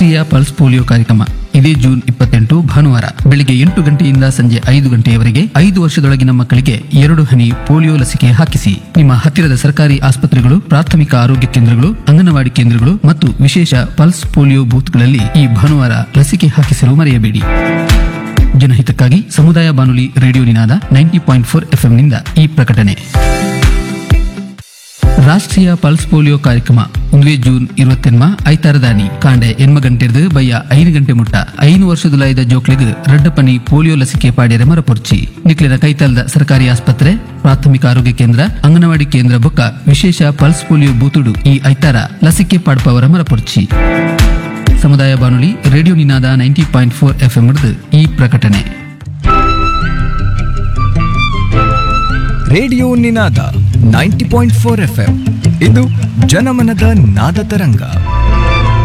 ರಾಷ್ಟ್ರೀಯ pulse polio ಕಾರ್ಯಕ್ರಮ ಇದೇ ಜೂನ್ ಇಪ್ಪತ್ತೆಂಟು ಭಾನುವಾರ ಬೆಳಿಗ್ಗೆ ಎಂಟು ಗಂಟೆಯಿಂದ ಸಂಜೆ ಐದು ಗಂಟೆಯವರೆಗೆ ಐದು ವರ್ಷದೊಳಗಿನ ಮಕ್ಕಳಿಗೆ ಎರಡು ಹನಿ ಪೋಲಿಯೋ ಲಸಿಕೆ ಹಾಕಿಸಿ ನಿಮ್ಮ ಹತ್ತಿರದ ಸರ್ಕಾರಿ ಆಸ್ಪತ್ರೆಗಳು ಪ್ರಾಥಮಿಕ ಆರೋಗ್ಯ ಕೇಂದ್ರಗಳು ಅಂಗನವಾಡಿ ಕೇಂದ್ರಗಳು ಮತ್ತು ವಿಶೇಷ ಪಲ್ಸ್ ಪೋಲಿಯೋ ಬೂತ್ಗಳಲ್ಲಿ ಈ ಭಾನುವಾರ ಲಸಿಕೆ ಹಾಕಿಸಲು ಮರೆಯಬೇಡಿ ಜನಹಿತಕ್ಕಾಗಿ ಸಮುದಾಯ ಬಾನುಲಿ radio Ninada ninety point four ಎಫ್ಎಂನಿಂದ ಈ ಪ್ರಕಟಣೆ ರಾಷ್ಟ್ರೀಯ ಪಲ್ಸ್ ಪೋಲಿಯೋ ಕಾರ್ಯಕ್ರಮ ಒಂದುವೆ ಜೂನ್ ഇരുപത്തെന്മ ಐತಾರದಾನಿ ಕಾಂಡೆ ಎನ್ಮ ಗಂಟೆರ್ದು ಬಯ್ಯ ಐದು ಗಂಟೆ ಮುಟ್ಟ ಐನು ವರ್ಷದುಲಾಯ್ದ ಜೋಕ್ಲೆಗ್ ರಡ್ಡಪನಿ ಪೋಲಿಯೋ ಲಸಿಕೆ ಪಾಡ್ಯರೆ ಮರಪೊರ್ಚಿ ನಿಕ್ಲಿನ ಕೈತಾಲ್ದ ಸರ್ಕಾರಿ ಆಸ್ಪತ್ರೆ ಪ್ರಾಥಮಿಕ ಆರೋಗ್ಯ ಕೇಂದ್ರ ಅಂಗನವಾಡಿ ಕೇಂದ್ರ ಬೊಕ್ಕ ವಿಶೇಷ ಪಲ್ಸ್ ಪೋಲಿಯೋ ಬೂತುಡು ಈ ಐತಾರ ಲಸಿಕೆ ಪಾಡ್ಪವರ ಮರಪೊರ್ಚಿ ಸಮುದಾಯ ಬಾನುಲಿ radio Ninada ninety point four F ಈ ಪ್ರಕಟಣೆ radio Ninada ninety point four F M ಇದು ಜನಮನದ ನಾದ ತರಂಗ